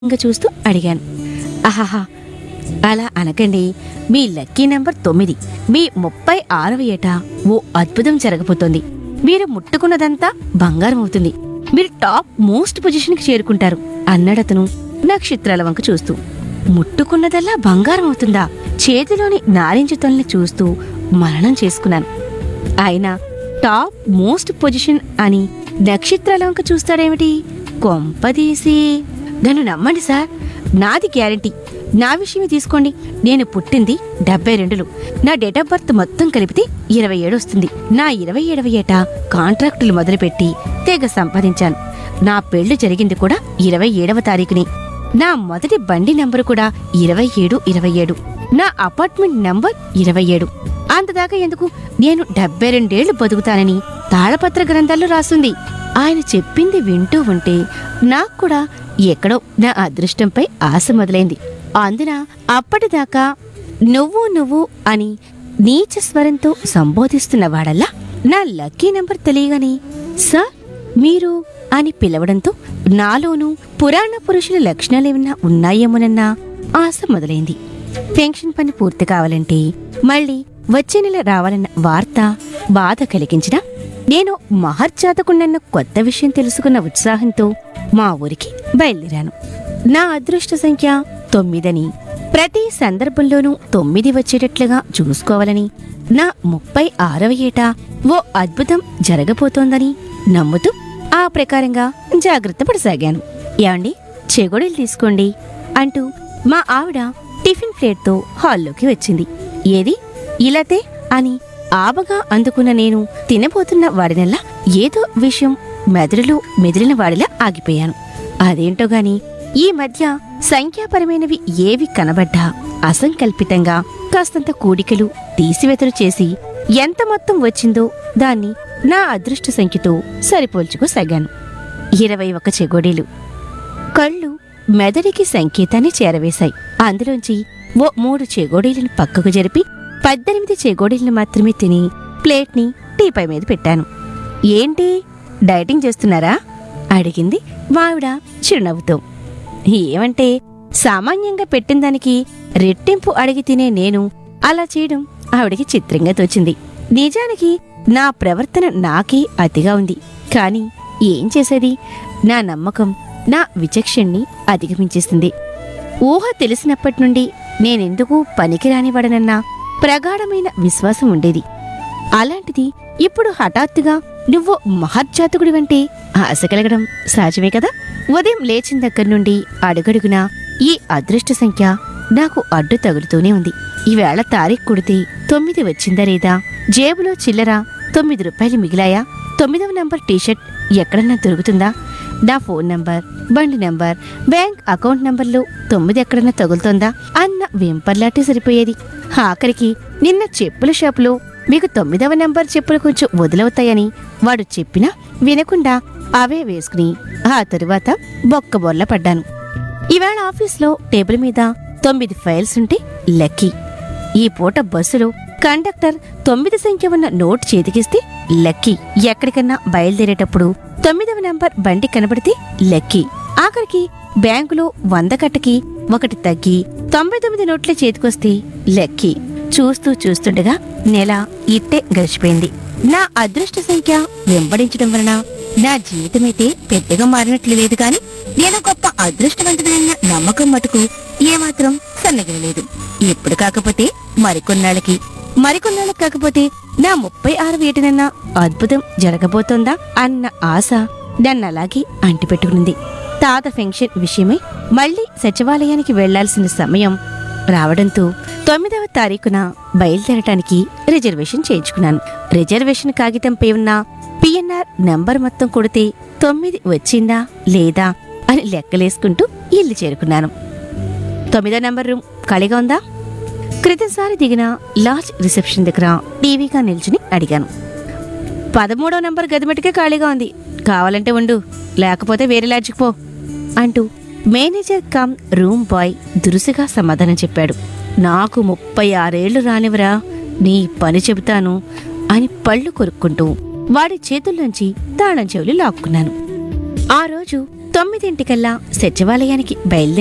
ఇంకా చూస్తూ అడిగాను ఆహాహా అలా అనకండి మీ లక్కీ నెంబర్ తొమ్మిది మీ ముప్పై ఆరవ ఏట ఓ అద్భుతం జరగబోతోంది మీరు ముట్టుకున్నదంతా బంగారం అవుతుంది మీరు టాప్ మోస్ట్ పొజిషన్కి చేరుకుంటారు అన్నాడతను నక్షత్రాల వంక చూస్తూ ముట్టుకున్నదల్లా బంగారం అవుతుందా చేతిలోని నారింజ తొలని చూస్తూ మరణం చేసుకున్నాను ఆయన టాప్ మోస్ట్ పొజిషన్ అని నక్షత్రాల వంక చూస్తాడేమిటి కొంపదీసి నన్ను నమ్మండి సార్ నాది గ్యారంటీ నా విషయమే తీసుకోండి నేను పుట్టింది డెబ్బై రెండులో నా డేట్ ఆఫ్ బర్త్ మొత్తం కలిపితే ఇరవై ఏడు వస్తుంది నా ఇరవై ఏడవ ఏట కాంట్రాక్టులు మొదలుపెట్టి తెగ సంపాదించాను నా పెళ్లి జరిగింది కూడా ఇరవై ఏడవ తారీఖుని నా మొదటి బండి నంబరు కూడా ఇరవై ఏడు ఇరవై ఏడు నా అపార్ట్మెంట్ నంబర్ ఇరవై ఏడు అంతదాకా ఎందుకు నేను డెబ్బై రెండేళ్లు బతుకుతానని తాళపత్ర గ్రంథాల్లో రాసుంది ఆయన చెప్పింది వింటూ ఉంటే నాకు కూడా ఎక్కడో నా అదృష్టంపై ఆశ మొదలైంది అందున అప్పటిదాకా నువ్వు నువ్వు అని నీచ స్వరంతో సంబోధిస్తున్న వాడల్లా నా లక్కీ నంబర్ తెలియగానే సార్ మీరు అని పిలవడంతో నాలోనూ పురాణ పురుషుల లక్షణాలేమన్నా ఉన్నాయేమోనన్న ఆశ మొదలైంది పెన్షన్ పని పూర్తి కావాలంటే మళ్ళీ వచ్చే నెల రావాలన్న వార్త బాధ కలిగించిన నేను మహర్జాతకుండన్న కొత్త విషయం తెలుసుకున్న ఉత్సాహంతో మా ఊరికి బయలుదేరాను నా అదృష్ట సంఖ్య తొమ్మిదని ప్రతి సందర్భంలోనూ తొమ్మిది వచ్చేటట్లుగా చూసుకోవాలని నా ముప్పై ఆరవ ఏట ఓ అద్భుతం జరగబోతోందని నమ్ముతూ ఆ ప్రకారంగా జాగ్రత్త పడసాగాను ఏమండి చెగొడీలు తీసుకోండి అంటూ మా ఆవిడ టిఫిన్ ప్లేట్తో హాల్లోకి వచ్చింది ఏది ఇలాతే అని ఆబగా అందుకున్న నేను తినబోతున్న వాడినల్లా ఏదో విషయం మెదడులో మెదిలిన వాడిలా ఆగిపోయాను అదేంటో గాని ఈ మధ్య సంఖ్యాపరమైనవి ఏవి కనబడ్డా అసంకల్పితంగా కాస్తంత కూడికలు తీసివేతలు చేసి ఎంత మొత్తం వచ్చిందో దాన్ని నా అదృష్ట సంఖ్యతో సరిపోల్చుకోసాగాను ఇరవై ఒక చెగోడీలు కళ్ళు మెదడికి సంకేతాన్ని చేరవేశాయి అందులోంచి ఓ మూడు చెగోడీలను పక్కకు జరిపి పద్దెనిమిది చెగోడీలను మాత్రమే తిని ప్లేట్ని టీపై మీద పెట్టాను ఏంటి డైటింగ్ చేస్తున్నారా అడిగింది మావిడ చిరునవ్వుతో ఏమంటే సామాన్యంగా పెట్టిన దానికి రెట్టింపు అడిగి తినే నేను అలా చేయడం ఆవిడకి చిత్రంగా తోచింది నిజానికి నా ప్రవర్తన నాకే అతిగా ఉంది కాని ఏం చేసేది నా నమ్మకం నా విచక్షణ్ణి అధిగమించేసింది ఊహ తెలిసినప్పటి నుండి నేనెందుకు పనికిరానివాడనన్న ప్రగాఢమైన విశ్వాసం ఉండేది అలాంటిది ఇప్పుడు హఠాత్తుగా నువ్వు మహర్జాతకుడివంటే ఆశ కలగడం సహజమే కదా ఉదయం లేచిన దగ్గర నుండి అడుగడుగునా ఈ అదృష్ట సంఖ్య నాకు అడ్డు తగులుతూనే ఉంది ఈవేళ తారీఖు కుడితే తొమ్మిది వచ్చిందా లేదా జేబులో చిల్లర తొమ్మిది రూపాయలు మిగిలాయా తొమ్మిదవ నంబర్ టీషర్ట్ ఎక్కడన్నా దొరుకుతుందా నా ఫోన్ నంబర్ బండి నంబర్ బ్యాంక్ అకౌంట్ నంబర్లో తొమ్మిది ఎక్కడన్నా తగులుతోందా అన్న వెంపర్లాటే సరిపోయేది ఆఖరికి నిన్న చెప్పుల షాపులో మీకు తొమ్మిదవ నంబర్ చెప్పులు కొంచెం వదిలవుతాయని వాడు చెప్పినా వినకుండా అవే వేసుకుని ఆ తరువాత బొక్క బొర్ల పడ్డాను ఈవేళ ఆఫీస్లో టేబుల్ మీద తొమ్మిది ఫైల్స్ ఉంటే లక్కీ ఈ పూట బస్సులో కండక్టర్ తొమ్మిది సంఖ్య ఉన్న నోట్ చేతికిస్తే లక్కీ ఎక్కడికన్నా బయలుదేరేటప్పుడు తొమ్మిదవ నంబర్ బండి కనబడితే లక్కీ ఆఖరికి బ్యాంకులో వంద కట్టకి ఒకటి తగ్గి తొంభై తొమ్మిది నోట్ల చేతికొస్తే లక్కీ చూస్తూ చూస్తుండగా నెల ఇట్టే గడిచిపోయింది నా అదృష్ట సంఖ్య వెంబడించడం వలన నా జీవితమైతే పెద్దగా మారినట్లు లేదు కాని నేను గొప్ప అదృష్టవంతుడైన నమ్మకం మటుకు ఏమాత్రం సన్నగిరలేదు ఇప్పుడు కాకపోతే మరికొన్నాళ్ళకి మరికొన్నాళ్ళకి కాకపోతే నా ముప్పై ఆరు వేటనన్నా అద్భుతం జరగబోతోందా అన్న ఆశ నన్ను అలాగే అంటిపెట్టుకునింది తాత ఫెన్షన్ విషయమై మళ్ళీ సచివాలయానికి వెళ్లాల్సిన సమయం రావడంతో తొమ్మిదవ తారీఖున బయలుదేరటానికి రిజర్వేషన్ చేయించుకున్నాను రిజర్వేషన్ కాగితంపై ఉన్న పిఎన్ఆర్ నంబర్ మొత్తం కొడితే తొమ్మిది వచ్చిందా లేదా అని లెక్కలేసుకుంటూ ఇల్లు చేరుకున్నాను తొమ్మిదో నంబర్ రూమ్ ఖాళీగా ఉందా క్రితంసారి దిగిన లాడ్జ్ రిసెప్షన్ దగ్గర టీవీగా నిల్చుని అడిగాను పదమూడో నంబర్ గదిమెట్టుకే ఖాళీగా ఉంది కావాలంటే ఉండు లేకపోతే వేరే లాడ్జ్కి పో అంటూ మేనేజర్ కమ్ రూమ్ బాయ్ దురుసుగా సమాధానం చెప్పాడు నాకు ముప్పై ఆరేళ్లు రానివరా నీ పని చెబుతాను అని పళ్ళు కొరుక్కుంటూ వాడి చేతుల్లోంచి తాళం చెవులు లాక్కున్నాను ఆ రోజు తొమ్మిదింటికల్లా సచివాలయానికి బయలుదేరి